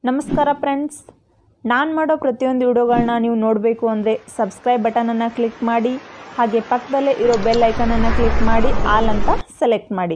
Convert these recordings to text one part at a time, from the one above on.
ನಮಸ್ಕಾರ ಫ್ರೆಂಡ್ಸ್ ನಾನು ಮಾಡೋ ಪ್ರತಿಯೊಂದು ವಿಡಿಯೋಗಳನ್ನ ನೀವು ನೋಡಬೇಕು ಅಂದರೆ ಸಬ್ಸ್ಕ್ರೈಬ್ ಬಟನನ್ನು ಕ್ಲಿಕ್ ಮಾಡಿ ಹಾಗೆ ಪಕ್ಕದಲ್ಲೇ ಇರೋ ಬೆಲ್ ಐಕನನ್ನು ಕ್ಲಿಕ್ ಮಾಡಿ ಆಲ್ ಅಂತ ಸೆಲೆಕ್ಟ್ ಮಾಡಿ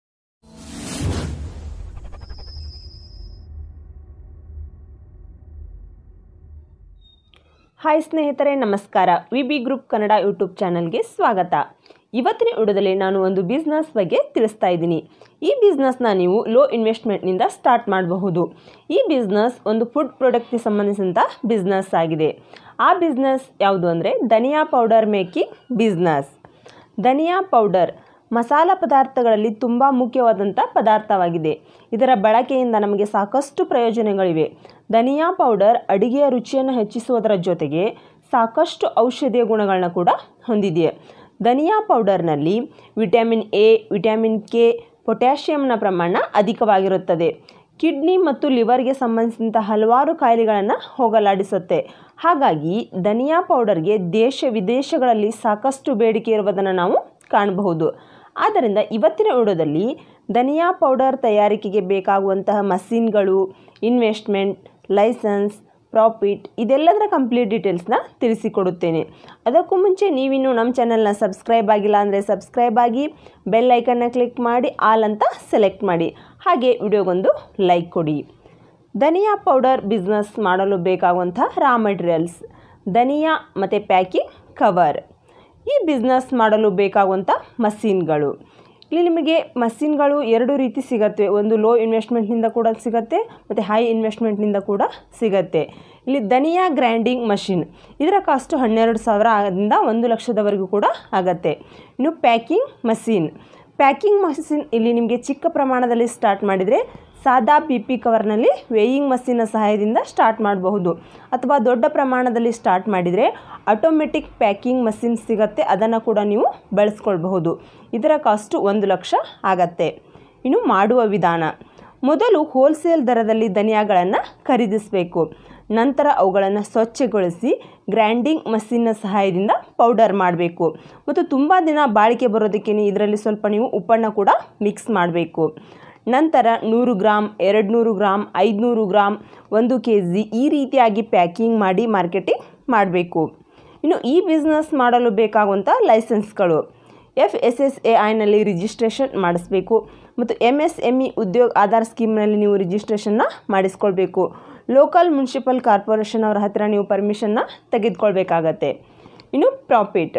ಹಾಯ್ ಸ್ನೇಹಿತರೆ ನಮಸ್ಕಾರ V B group Kannada YouTube ಚಾನಲ್ಗೆ ಸ್ವಾಗತ ಇವತ್ತಿನ ವಿಡಿಯೋದಲ್ಲಿ ನಾನು ಒಂದು ಬಿಸ್ನೆಸ್ ಬಗ್ಗೆ ತಿಳಿಸ್ತಾ ಇದ್ದೀನಿ ಈ ಬಿಸ್ನೆಸ್ನ ನೀವು ಲೋ ಇನ್ವೆಸ್ಟ್ಮೆಂಟ್ನಿಂದ ಸ್ಟಾರ್ಟ್ ಮಾಡಬಹುದು ಈ ಬಿಸ್ನೆಸ್ ಒಂದು ಫುಡ್ ಪ್ರಾಡಕ್ಟ್ಗೆ ಸಂಬಂಧಿಸಿದಂಥ ಬಿಸ್ನೆಸ್ ಆಗಿದೆ ಆ ಬಿಸ್ನೆಸ್ ಯಾವುದು ಅಂದರೆ ಧನಿಯಾ ಪೌಡರ್ ಮೇಕಿಂಗ್ ಬಿಸ್ನೆಸ್ ಧನಿಯಾ ಪೌಡರ್ ಮಸಾಲ ಪದಾರ್ಥಗಳಲ್ಲಿ ತುಂಬ ಮುಖ್ಯವಾದಂಥ ಪದಾರ್ಥವಾಗಿದೆ ಇದರ ಬಳಕೆಯಿಂದ ನಮಗೆ ಸಾಕಷ್ಟು ಪ್ರಯೋಜನಗಳಿವೆ ಧನಿಯಾ ಪೌಡರ್ ಅಡಿಗೆಯ ರುಚಿಯನ್ನು ಹೆಚ್ಚಿಸುವುದರ ಜೊತೆಗೆ ಸಾಕಷ್ಟು ಔಷಧೀಯ ಗುಣಗಳನ್ನ ಕೂಡ ಹೊಂದಿದೆ ಧನಿಯಾ ಪೌಡರ್ನಲ್ಲಿ ವಿಟಮಿನ್ ಎ ವಿಟಮಿನ್ ಕೆ ಪೊಟ್ಯಾಷಿಯಂನ ಪ್ರಮಾಣ ಅಧಿಕವಾಗಿರುತ್ತದೆ ಕಿಡ್ನಿ ಮತ್ತು ಲಿವರ್ಗೆ ಸಂಬಂಧಿಸಿದಂಥ ಹಲವಾರು ಕಾಯಿಲೆಗಳನ್ನು ಹೋಗಲಾಡಿಸುತ್ತೆ ಹಾಗಾಗಿ ಧನಿಯಾ ಪೌಡರ್ಗೆ ದೇಶ ವಿದೇಶಗಳಲ್ಲಿ ಸಾಕಷ್ಟು ಬೇಡಿಕೆ ಇರುವುದನ್ನು ನಾವು ಕಾಣಬಹುದು ಆದ್ದರಿಂದ ಇವತ್ತಿನ ವಿಡಿಯೋದಲ್ಲಿ ಧನಿಯಾ ಪೌಡರ್ ತಯಾರಿಕೆಗೆ ಬೇಕಾಗುವಂತಹ ಮಷೀನ್ಗಳು ಇನ್ವೆಸ್ಟ್ಮೆಂಟ್ ಲೈಸೆನ್ಸ್ ಪ್ರಾಫಿಟ್ ಇದೆಲ್ಲದರ ಕಂಪ್ಲೀಟ್ ಡೀಟೇಲ್ಸ್ನ ತಿಳಿಸಿಕೊಡುತ್ತೇನೆ ಅದಕ್ಕೂ ಮುಂಚೆ ನೀವಿನ್ನು ನಮ್ಮ ಚಾನಲ್ನ ಸಬ್ಸ್ಕ್ರೈಬ್ ಆಗಿಲ್ಲ ಅಂದರೆ ಸಬ್ಸ್ಕ್ರೈಬ್ ಆಗಿ ಬೆಲ್ ಐಕನ್ನ ಕ್ಲಿಕ್ ಮಾಡಿ ಆಲ್ ಅಂತ ಸೆಲೆಕ್ಟ್ ಮಾಡಿ ಹಾಗೆ ವಿಡಿಯೋಗೊಂದು ಲೈಕ್ ಕೊಡಿ ಧನಿಯಾ ಪೌಡರ್ ಬಿಸ್ನೆಸ್ ಮಾಡಲು ಬೇಕಾಗುವಂಥ ರಾ ಮೆಟೀರಿಯಲ್ಸ್ ಧನಿಯಾ ಮತ್ತು ಪ್ಯಾಕಿಂಗ್ ಕವರ್ ಈ ಬಿಸ್ನೆಸ್ ಮಾಡಲು ಬೇಕಾಗುವಂಥ ಮಷೀನ್ಗಳು ಇಲ್ಲಿ ನಿಮಗೆ ಮಷೀನ್ಗಳು ಎರಡು ರೀತಿ ಸಿಗತ್ತೆ ಒಂದು ಲೋ ಇನ್ವೆಸ್ಟ್ಮೆಂಟ್ನಿಂದ ಕೂಡ ಸಿಗತ್ತೆ ಮತ್ತು ಹೈ ಇನ್ವೆಸ್ಟ್ಮೆಂಟ್ನಿಂದ ಕೂಡ ಸಿಗತ್ತೆ ಇಲ್ಲಿ ಧನಿಯಾ ಗ್ರೈಂಡಿಂಗ್ ಮಷಿನ್ ಇದರ ಕಾಸ್ಟು ಹನ್ನೆರಡು ಸಾವಿರ ಆದಿಂದ ಒಂದು ಲಕ್ಷದವರೆಗೂ ಕೂಡ ಆಗತ್ತೆ ಇನ್ನು ಪ್ಯಾಕಿಂಗ್ ಮಷೀನ್ ಪ್ಯಾಕಿಂಗ್ ಮಷೀನ್ ಇಲ್ಲಿ ನಿಮಗೆ ಚಿಕ್ಕ ಪ್ರಮಾಣದಲ್ಲಿ ಸ್ಟಾರ್ಟ್ ಮಾಡಿದರೆ ಸಾದಾ ಪಿ ಪಿ ಕವರ್ನಲ್ಲಿ ವೇಯಿಂಗ್ ಮಷೀನ್ನ ಸಹಾಯದಿಂದ ಸ್ಟಾರ್ಟ್ ಮಾಡಬಹುದು ಅಥವಾ ದೊಡ್ಡ ಪ್ರಮಾಣದಲ್ಲಿ ಸ್ಟಾರ್ಟ್ ಮಾಡಿದರೆ ಆಟೋಮೆಟಿಕ್ ಪ್ಯಾಕಿಂಗ್ ಮಷೀನ್ ಸಿಗತ್ತೆ ಅದನ್ನು ಕೂಡ ನೀವು ಬಳಸ್ಕೊಳ್ಬಹುದು ಇದರ ಕಾಸ್ಟು ಒಂದು ಲಕ್ಷ ಆಗತ್ತೆ ಇನ್ನು ಮಾಡುವ ವಿಧಾನ ಮೊದಲು ಹೋಲ್ಸೇಲ್ ದರದಲ್ಲಿ ಧನಿಯಾಗಳನ್ನು ಖರೀದಿಸಬೇಕು ನಂತರ ಅವುಗಳನ್ನು ಸ್ವಚ್ಛಗೊಳಿಸಿ ಗ್ರೈಂಡಿಂಗ್ ಮಷೀನ್ನ ಸಹಾಯದಿಂದ ಪೌಡರ್ ಮಾಡಬೇಕು ಮತ್ತು ತುಂಬ ದಿನ ಬಾಳಿಕೆ ಬರೋದಕ್ಕೆ ಇದರಲ್ಲಿ ಸ್ವಲ್ಪ ನೀವು ಉಪ್ಪನ್ನು ಕೂಡ ಮಿಕ್ಸ್ ಮಾಡಬೇಕು ನಂತರ ನೂರು ಗ್ರಾಮ್ ಎರಡು ನೂರು ಗ್ರಾಮ್ ಐದುನೂರು ಗ್ರಾಮ್ ಒಂದು ಕೆ ಜಿ ಈ ರೀತಿಯಾಗಿ ಪ್ಯಾಕಿಂಗ್ ಮಾಡಿ ಮಾರ್ಕೆಟಿಂಗ್ ಮಾಡಬೇಕು ಇನ್ನು ಈ ಬಿಸ್ನೆಸ್ ಮಾಡಲು ಬೇಕಾಗುವಂಥ ಲೈಸೆನ್ಸ್ಗಳು ಎಫ್ ಎಸ್ ಎಸ್ ಎ ಐನಲ್ಲಿ ರಿಜಿಸ್ಟ್ರೇಷನ್ ಮಾಡಿಸ್ಬೇಕು ಮತ್ತು ಎಮ್ ಎಸ್ ಎಮ್ ಇ ಉದ್ಯೋಗ ಆಧಾರ್ ಸ್ಕೀಮ್ನಲ್ಲಿ ನೀವು ರಿಜಿಸ್ಟ್ರೇಷನ್ನ ಮಾಡಿಸ್ಕೊಳ್ಬೇಕು ಲೋಕಲ್ ಮುನ್ಸಿಪಲ್ ಕಾರ್ಪೊರೇಷನ್ ಅವರ ಹತ್ತಿರ ನೀವು ಪರ್ಮಿಷನ್ನ ತೆಗೆದುಕೊಳ್ಬೇಕಾಗತ್ತೆ ಇನ್ನು ಪ್ರಾಫಿಟ್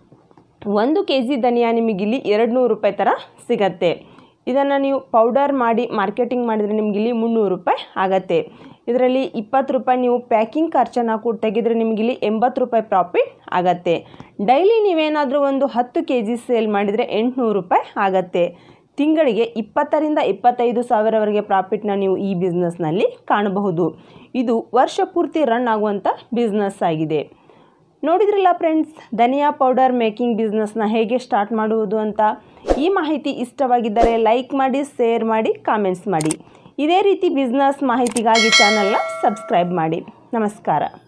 ಒಂದು ಕೆ ಜಿ ಧನಿಯಾ ನಿಮಗಿಲ್ಲಿ ಎರಡು ನೂರು ರೂಪಾಯಿ ಥರ ಸಿಗತ್ತೆ ಇದನ್ನು ನೀವು ಪೌಡರ್ ಮಾಡಿ ಮಾರ್ಕೆಟಿಂಗ್ ಮಾಡಿದರೆ ನಿಮಗಿಲ್ಲಿ ಮುನ್ನೂರು ರೂಪಾಯಿ ಆಗತ್ತೆ ಇದರಲ್ಲಿ ಇಪ್ಪತ್ತು ರೂಪಾಯಿ ನೀವು ಪ್ಯಾಕಿಂಗ್ ಖರ್ಚನ್ನು ಕೂಡ ತೆಗೆದರೆ ನಿಮಗಿಲ್ಲಿ ಎಂಬತ್ತು ರೂಪಾಯಿ ಪ್ರಾಫಿಟ್ ಆಗತ್ತೆ ಡೈಲಿ ನೀವೇನಾದರೂ ಒಂದು ಹತ್ತು ಕೆ ಜಿ ಸೇಲ್ ಮಾಡಿದರೆ ಎಂಟುನೂರು ರೂಪಾಯಿ ಆಗತ್ತೆ ತಿಂಗಳಿಗೆ ಇಪ್ಪತ್ತರಿಂದ ಇಪ್ಪತ್ತೈದು ಸಾವಿರವರೆಗೆ ಪ್ರಾಫಿಟ್ನ ನೀವು ಈ ಬಿಸ್ನೆಸ್ನಲ್ಲಿ ಕಾಣಬಹುದು ಇದು ವರ್ಷ ಪೂರ್ತಿ ರನ್ ಆಗುವಂಥ ಬಿಸ್ನೆಸ್ ಆಗಿದೆ ನೋಡಿದ್ರಲ್ಲ ಫ್ರೆಂಡ್ಸ್ ಧನಿಯಾ ಪೌಡರ್ ಮೇಕಿಂಗ್ ಬಿಸ್ನೆಸ್ನ ಹೇಗೆ ಸ್ಟಾರ್ಟ್ ಮಾಡುವುದು ಅಂತ ಈ ಮಾಹಿತಿ ಇಷ್ಟವಾಗಿದ್ದರೆ ಲೈಕ್ ಮಾಡಿ ಶೇರ್ ಮಾಡಿ ಕಾಮೆಂಟ್ಸ್ ಮಾಡಿ ಇದೇ ರೀತಿ ಬಿಸ್ನೆಸ್ ಮಾಹಿತಿಗಾಗಿ ಚಾನಲ್ನ ಸಬ್ಸ್ಕ್ರೈಬ್ ಮಾಡಿ ನಮಸ್ಕಾರ